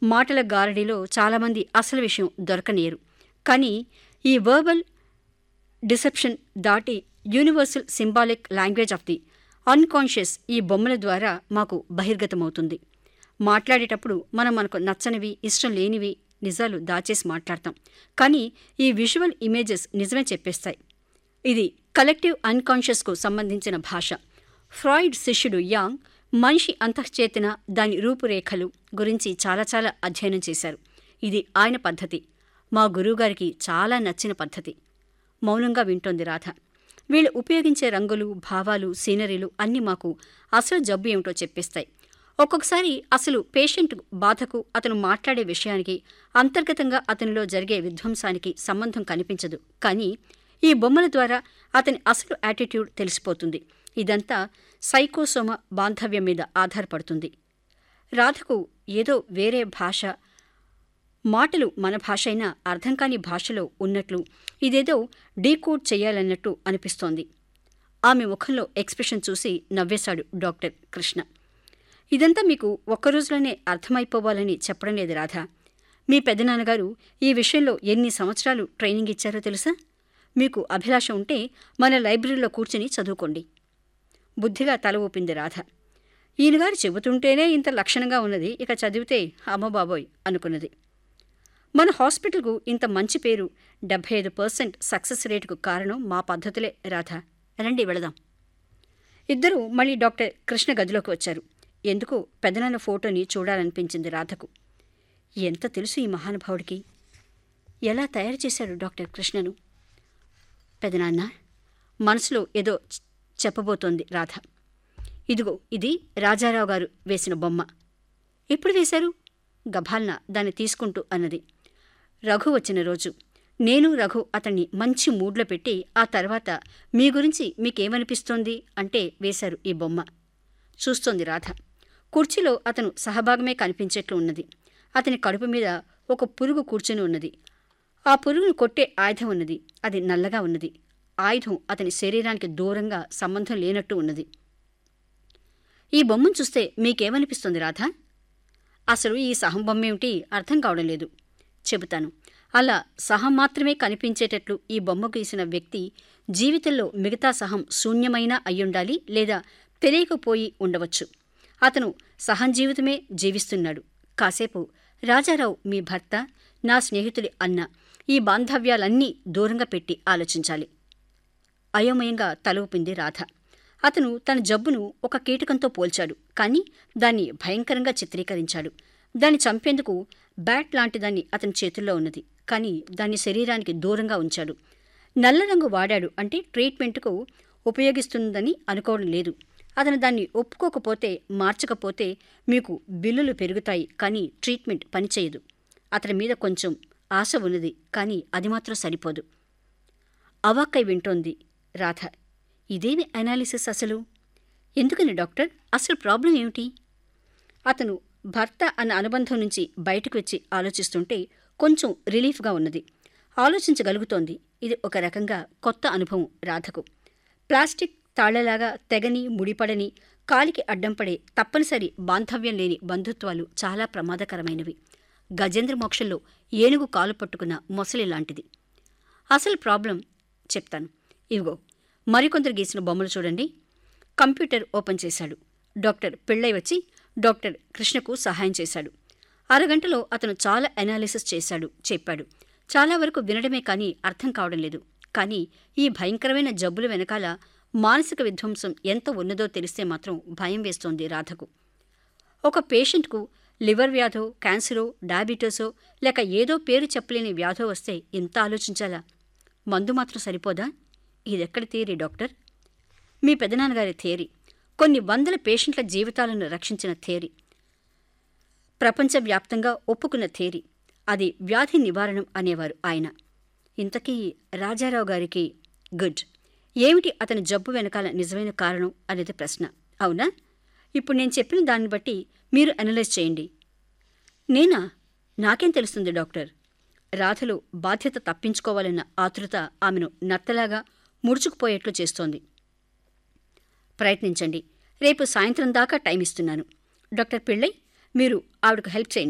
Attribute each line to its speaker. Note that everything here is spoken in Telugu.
Speaker 1: మాటల గారడిలో చాలామంది అసలు విషయం దొరకనీయరు కానీ ఈ వర్బల్ డిసెప్షన్ దాటి universal symbolic language of the unconscious ఈ బొమ్మల ద్వారా మాకు బహిర్గతమవుతుంది మాట్లాడేటప్పుడు మనం మనకు నచ్చనివి ఇష్టం లేనివి నిజాలు దాచేసి మాట్లాడతాం కానీ ఈ విజువల్ ఇమేజెస్ నిజమే చెప్పేస్తాయి ఇది కలెక్టివ్ అన్కాన్షియస్కు సంబంధించిన భాష ఫ్రాయిడ్ శిష్యుడు యాంగ్ మనిషి అంతఃచేతన దాని రూపురేఖలు గురించి చాలా చాలా అధ్యయనం చేశారు ఇది ఆయన పద్ధతి మా గురువుగారికి చాలా నచ్చిన పద్ధతి మౌనంగా వింటోంది రాధ వీళ్ళు ఉపయోగించే రంగులు భావాలు సీనరీలు అన్నీ మాకు అసలు జబ్బు ఏమిటో చెప్పేస్తాయి ఒక్కొక్కసారి అసలు పేషెంట్ బాధకు అతను మాట్లాడే విషయానికి అంతర్గతంగా అతనిలో జరిగే విధ్వంసానికి సంబంధం కనిపించదు కానీ ఈ బొమ్మల ద్వారా అతని అసలు యాటిట్యూడ్ తెలిసిపోతుంది ఇదంతా సైకోసోమ బాంధవ్యం మీద ఆధారపడుతుంది రాధకు ఏదో వేరే భాష మాటలు మన భాష అయినా అర్థం కాని భాషలో ఉన్నట్లు ఇదేదో డీకోడ్ చేయాలన్నట్టు అనిపిస్తోంది ఆమె ముఖంలో ఎక్స్ప్రెషన్ చూసి నవ్వేశాడు డాక్టర్ కృష్ణ ఇదంతా మీకు ఒక్క రోజులోనే అర్థమైపోవాలని చెప్పడం లేదు రాధా మీ పెదనాన్నగారు ఈ విషయంలో ఎన్ని సంవత్సరాలు ట్రైనింగ్ ఇచ్చారో తెలుసా మీకు అభిలాష ఉంటే మన లైబ్రరీలో కూర్చుని చదువుకోండి బుద్ధిగా తల ఊపింది రాధ ఈయనగారు చెబుతుంటేనే ఇంత లక్షణంగా ఉన్నది ఇక చదివితే అమ్మబాబోయ్ అనుకున్నది మన హాస్పిటల్కు ఇంత మంచి పేరు డెబ్బై ఐదు పర్సెంట్ సక్సెస్ రేటుకు కారణం మా పద్ధతులే రాధ రండి వెళదాం ఇద్దరూ మళ్ళీ డాక్టర్ కృష్ణ గదిలోకి వచ్చారు ఎందుకు పెదనాన్న ఫోటోని చూడాలనిపించింది రాధకు ఎంత తెలుసు ఈ మహానుభావుడికి ఎలా తయారు చేశాడు డాక్టర్ కృష్ణను పెదనాన్న మనసులో ఏదో చ- చెప్పబోతోంది రాధ ఇదిగో ఇది రాజారావు గారు వేసిన బొమ్మ ఎప్పుడు వేశారు గభాల్న దాన్ని తీసుకుంటూ అన్నది రఘు వచ్చిన రోజు నేను రఘు అతన్ని మంచి మూడ్లో పెట్టి ఆ తర్వాత మీ గురించి మీకేమనిపిస్తోంది అంటే వేశారు ఈ బొమ్మ చూస్తోంది రాధ కుర్చీలో అతను సహభాగమే కనిపించేట్లు ఉన్నది అతని కడుపు మీద ఒక పురుగు కూర్చుని ఉన్నది ఆ పురుగును కొట్టే ఆయుధం ఉన్నది అది నల్లగా ఉన్నది ఆయుధం అతని శరీరానికి దూరంగా సంబంధం లేనట్టు ఉన్నది ఈ బొమ్మను చూస్తే మీకేమనిపిస్తుంది రాధా అసలు ఈ సహం బొమ్మ ఏమిటి అర్థం కావడం లేదు చెబుతాను అలా సహం మాత్రమే కనిపించేటట్లు ఈ బొమ్మ గీసిన వ్యక్తి జీవితంలో మిగతా సహం శూన్యమైనా అయ్యుండాలి లేదా తెలియకపోయి ఉండవచ్చు అతను సహం జీవితమే జీవిస్తున్నాడు కాసేపు రాజారావు మీ భర్త నా స్నేహితుడి అన్న ఈ బాంధవ్యాలన్నీ దూరంగా పెట్టి ఆలోచించాలి అయోమయంగా తల ఊపింది రాధ అతను తన జబ్బును ఒక కీటకంతో పోల్చాడు కానీ దాన్ని భయంకరంగా చిత్రీకరించాడు దాన్ని చంపేందుకు బ్యాట్ లాంటి దాన్ని అతని చేతుల్లో ఉన్నది కానీ దాన్ని శరీరానికి దూరంగా ఉంచాడు నల్ల రంగు వాడాడు అంటే ట్రీట్మెంట్కు ఉపయోగిస్తుందని అనుకోవడం లేదు అతను దాన్ని ఒప్పుకోకపోతే మార్చకపోతే మీకు బిల్లులు పెరుగుతాయి కానీ ట్రీట్మెంట్ పనిచేయదు అతని మీద కొంచెం ఆశ ఉన్నది కానీ అది మాత్రం సరిపోదు అవాక్కై వింటోంది రాధ ఇదేమి అనాలిసిస్ అసలు ఎందుకని డాక్టర్ అసలు ప్రాబ్లం ఏమిటి అతను భర్త అన్న అనుబంధం నుంచి బయటకు వచ్చి ఆలోచిస్తుంటే కొంచెం రిలీఫ్గా ఉన్నది ఆలోచించగలుగుతోంది ఇది ఒక రకంగా కొత్త అనుభవం రాధకు ప్లాస్టిక్ తాళ్లలాగా తెగని ముడిపడని కాలికి అడ్డం పడే తప్పనిసరి బాంధవ్యం లేని బంధుత్వాలు చాలా ప్రమాదకరమైనవి గజేంద్ర మోక్షంలో ఏనుగు కాలు పట్టుకున్న మొసలి లాంటిది అసలు ప్రాబ్లం చెప్తాను ఇవిగో మరికొందరు గీసిన బొమ్మలు చూడండి కంప్యూటర్ ఓపెన్ చేశాడు డాక్టర్ పెళ్ళై వచ్చి డాక్టర్ కృష్ణకు సహాయం చేశాడు అరగంటలో అతను చాలా అనాలిసిస్ చేశాడు చెప్పాడు చాలా వరకు వినడమే కానీ అర్థం కావడం లేదు కానీ ఈ భయంకరమైన జబ్బుల వెనకాల మానసిక విధ్వంసం ఎంత ఉన్నదో తెలిస్తే మాత్రం భయం వేస్తోంది రాధకు ఒక పేషెంట్కు లివర్ వ్యాధో క్యాన్సరో డయాబెటీసో లేక ఏదో పేరు చెప్పలేని వ్యాధో వస్తే ఇంత ఆలోచించాలా మందు మాత్రం సరిపోదా ఇదెక్కడి థియరీ డాక్టర్ మీ పెదనాన్నగారి థియరీ కొన్ని వందల పేషెంట్ల జీవితాలను రక్షించిన థియరీ ప్రపంచవ్యాప్తంగా ఒప్పుకున్న థియరీ అది వ్యాధి నివారణం అనేవారు ఆయన ఇంతకీ రాజారావు గారికి గుడ్ ఏమిటి అతని జబ్బు వెనకాల నిజమైన కారణం అనేది ప్రశ్న అవునా ఇప్పుడు నేను చెప్పిన దాన్ని బట్టి మీరు అనలైజ్ చేయండి నేనా నాకేం తెలుస్తుంది డాక్టర్ రాధలో బాధ్యత తప్పించుకోవాలన్న ఆతృత ఆమెను నత్తలాగా ముడుచుకుపోయేట్లు చేస్తోంది ప్రయత్నించండి రేపు సాయంత్రం దాకా టైం ఇస్తున్నాను డాక్టర్ పిళ్ళై మీరు ఆవిడకు హెల్ప్ చేయండి